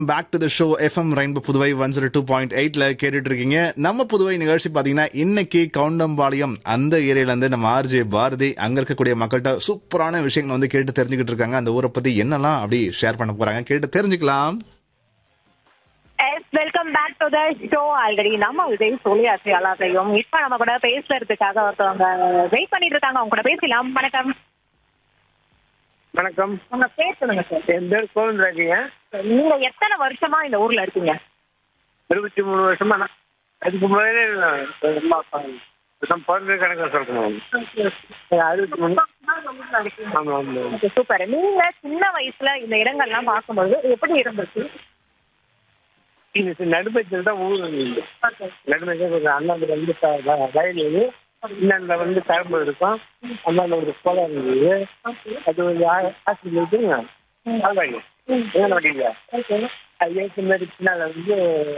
Back to the show FM rainbow Puduvai one zero two point எயிட்ல கேட்டுட்டு இருக்கீங்க நம்ம புதுவை நிகழ்ச்சி பாத்தீங்கன்னா இன்னைக்கு கவுண்டம்பாளையம் அந்த ஏரியால இருந்து நம்ம ஆர்ஜே பாரதி அங்க இருக்கக்கூடிய மக்கள்கிட்ட சூப்பரான விஷயங்களை வந்து கேட்டு தெரிஞ்சுக்கிட்டு இருக்காங்க அந்த ஊரை பத்தி என்னெல்லாம் அப்படி ஷேர் பண்ண போறாங்க கேட்டு தெரிஞ்சுக்கலாம் welcome back to the show already நம்ம விஜய் சொல்லியாச்சு எல்லாத்தையும் இப்ப நம்ம கூட பேசுறதுக்காக ஒருத்தவங்க வெயிட் பண்ணிட்டு இருக்காங்க அவங்க கூட பேசலாம் வணக்கம் வணக்கம் உங்க பேர் சொல்லுங்க சார் என் பேர் கோவிந்தராஜிங்க நீங்க எத்தனை வருஷமா இந்த ஊர்ல இருக்கீங்க இருபத்தி மூணு வருஷமா நான் அதுக்கு முதலே நான் பிறந்த கணக்கு சொல்லணும் அறுபத்தி மூணு ஆமா ஆமா சூப்பர் நீங்க சின்ன வயசுல இந்த இடங்கள்லாம் பார்க்கும்போது எப்படி இருந்துச்சு இது நடுப்பத்தில் தான் ஊர் இருந்தது நடுப்பத்தில் ஒரு அண்ணாந்து வந்து க- வ- வயல் இது இன்னந்த வந்து கரும்பு இருக்கும் அண்ணாந்த ஒரு குளம் இருந்தது அது ஒரு ஆ- ஆஸ்பத்திரி இருக்குங்க ஆமாங்க என்ன பண்ணிங்க அது ஏற்ற மாதிரி பின்னால் வந்து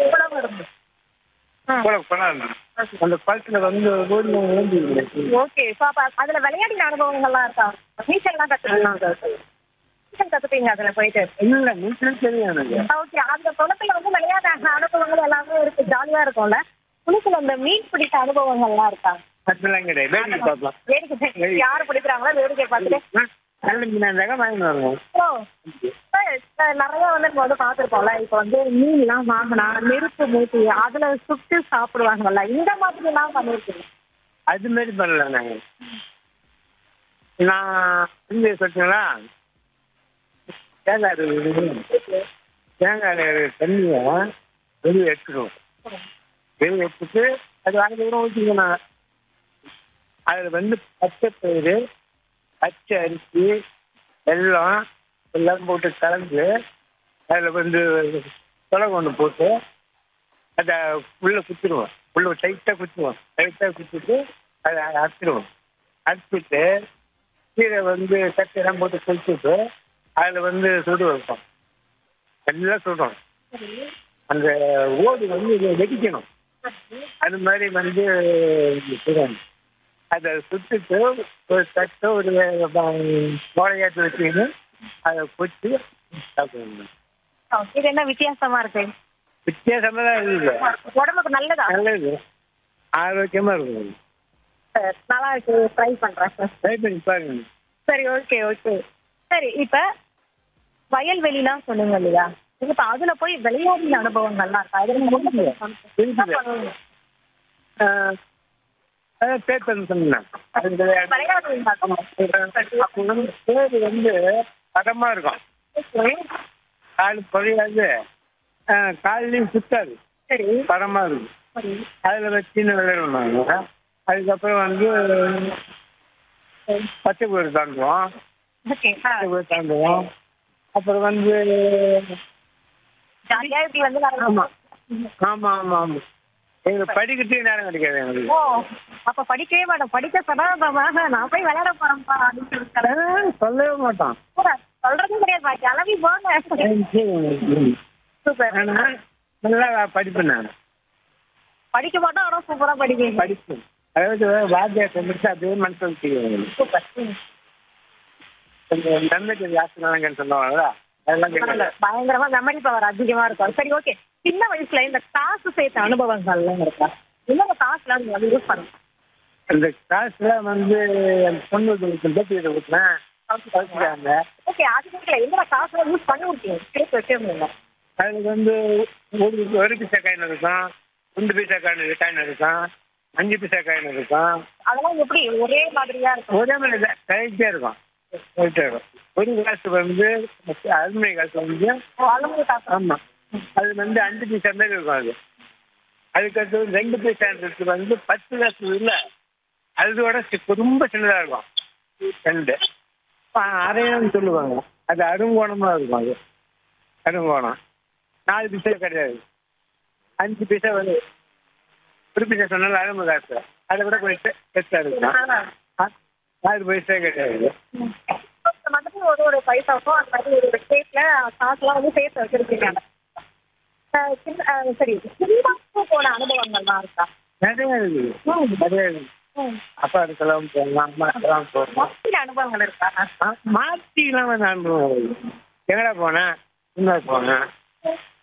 குளம் குளம் இருந்தது அந்த குளத்துல வந்து ஓடி ஓடி இருந்துச்சு ஓகே சோ அப்ப அதுல விளையாடின அனுபவங்கள்லாம் இருக்கா நீச்சல் எல்லாம் கத்துக்கலாம் நீச்சல் கத்துப்பீங்க அதுல போயிட்டு இல்ல நீச்சல் தெரியும் எனக்கு ஓகே அந்த குளத்துல வந்து விளையாட அனுபவங்கள் எல்லாமே இருக்கு ஜாலியா இருக்கும்ல குளத்துல அந்த மீன் பிடித்த அனுபவங்கள்லாம் இருக்கா அதெல்லாம் கிடையாது வேடிக்கை பார்க்கலாம் வேடிக்கை பார்த்து யாரு பிடிக்கிறாங்களோ வேடிக்கை பார்த்துட்டு நல்ல மீனாக வாங்கி வருவோம் ஓ, சார், சார், நிறைய வந்து நம்ம வந்து பார்த்திருப்போம்ல இப்ப வந்து மீன் எல்லாம் வாங்கினா நெருப்பு மூட்டி அதுல சுட்டு சாப்பிடுவாங்கல்ல இந்த மாதிரி எல்லாம் பண்ணிருக்கீங்க அது மாதிரி பண்ணல நாங்க நான் இங்கே சொல்லிட்டீங்களா தேங்காய் இருக்குது. தேங்காய் தண்ணியை வெளியே எடுத்துடுவோம் வெளியே எடுத்துட்டு அது வாங்கி தூரம் ஊற்றிக்கணும் நாங்கள் அதில் வந்து பச்சை பயிறு பச்சை அரிசி வெல்லம் எல்லாம் போட்டு கலந்து அதில் வந்து தொலகு ஒன்று போட்டு அதை உள்ள குத்திடுவோம் உள்ள டைட்டாக குத்துவோம் டைட்டாக குத்திட்டு அதை அரைச்சிடுவோம் அரைச்சிட்டு கீரை வந்து சட்டையெல்லாம் போட்டு கொளுத்துட்டு அதில் வந்து சுடு வைப்போம் எல்லாம் சுடுறோம் அந்த ஓடு வந்து இதை வெடிக்கணும் அது மாதிரி வந்து சுடணும் அதை சுட்டுட்டு ஒரு தட்டை ஒரு கோழையாட்டு வச்சுக்கிட்டு அதை கொத்தி சாப்பிடணும் இது என்ன வித்தியாசமா இருக்கு வித்தியாசமாக தான் இருக்குது உடம்புக்கு நல்லதா நல்லது ஆரோக்கியமாக இருக்கும் சார் நல்லா இருக்கு ட்ரை பண்றேன் சார் ட்ரை பண்ணி பாருங்க சரி ஓகே ஓகே சரி இப்ப வயல்வெளிலாம் சொன்னீங்க இல்லையா இப்ப அதுல போய் விளையாடின அனுபவங்கள்லாம் இருக்கா இதுல நீங்க என்ன பண்ணுவீங்க? அதான் பேப்பர் சொன்னேன் அது கிடையாது. விளையாடுவீங்களா? அப்போ வந்து பேர் வந்து பதமாக இருக்கும் கால் குறையாது கால்லையும் சுத்தாது சரி பதமாக இருக்கும் சரி அதில் வச்சுன்னு விளையாடுவோம் நாங்கள் அதுக்கப்புறம் வந்து பச்சை கோயில் தாண்டுவோம் ஓகே பச்சை கோயில் தாண்டுவோம் அப்புறம் வந்து ஜாலியா இப்படி வந்து வரலாம் ஆமாம் ஆமாம் ஆமாம் எங்களுக்கு படிக்கிறதுக்கு நேரம் கிடைக்காது எங்களுக்கு ஓ அப்ப படிக்கவே மாட்டோம் படிக்க சதாபமாக நான் போய் விளையாட போறேன்ப்பா அப்படின்னு சொல்லிட்டு ஆ, சொல்லவே மாட்டோம் சொல்றதும் கிடையாது கிளம்பி போங்க சூப்பர் ஆனா நல்லா படிப்பேன் நான் படிக்க மாட்டோம் ஆனா சூப்பரா படிப்பீங்க படிப்பேன் அதாவது வாத்தியார் சொல்லிட்டு அப்படியே மனசு வச்சுக்குவேன் சூப்பர் கொஞ்சம் நன்மைக்கு ஜாஸ்தி சொல்லுவாங்கல்ல அதெல்லாம் கேட்கல பயங்கரமா மெமரி பவர் அதிகமா இருக்கும் சரி ஓகே சின்ன வயசுல இந்த காசு சேர்த்த அனுபவங்கள்லாம் இருக்கா என்னென்ன காசுலாம் நீங்க வந்து யூஸ் பண்ணுங்க அந்த காசுல வந்து என் பொண்ணுக்கு பேட்டி கொடுத்தேன் வச்சுட்டாங்க ஓகே அது கேட்கல என்னென்ன காசுலாம் யூஸ் பண்ணி விட்டீங்க சேர்த்து வச்சிருந்தீங்க அதுக்கு வந்து ஒரு ஒரு பைசா காயின் இருக்கும் ரெண்டு பைசா காயின் காயின் இருக்கும் அஞ்சு பைசா காயின் இருக்கும் அதெல்லாம் எப்படி ஒரே மாதிரியா இருக்கும் ஒரே மாதிரி தான் கரெக்டாக இருக்கும் கரெக்டாக இருக்கும் ஒரு காசு வந்து அருமை காசு வந்து ஓ, அளவு காசு ஆமா அது வந்து அஞ்சு பைசா மாதிரி இருக்கும் அது அதுக்கடுத்து ரெண்டு பைசான்றது வந்து பத்து காசு இல்ல அதோட சி- ரொம்ப சின்னதா இருக்கும் ரெண்டு ஆ, அரையான்னு சொல்லுவாங்க அது அருங்கோணமா இருக்கும் அது அருங்கோணம் நாலு பைசா கிடையாது அஞ்சு பைசா வந்து ஒரு பைசா சொன்னாலும் அரும்பு காசு அதை விட கொஞ்சம் பெருசா இருக்கும் ஆ, நாலு பைசா கிடையாது இந்த மாதிரி ஒரு ஒரு பைசாவும் அந்த மாதிரி ஒரு ஸ்டேட்ல காசுலாம் வந்து சேர்த்து வச்சிருக்கீங்க அஹ் சின்ன- அஹ் சரி சினிமாவுக்கு போன அனுபவங்கள்லாம் இருக்கா நிறைய இருக்குது நிறைய இருக்குது அப்பா இருக்கலாம் போகலாம் அம்மா இருக்கலாம் போகலாம் மொத்த அனுபவங்கள் இருக்கா மாற்றிலாம் நான் எங்கடா போனேன் சின்ன போனேன்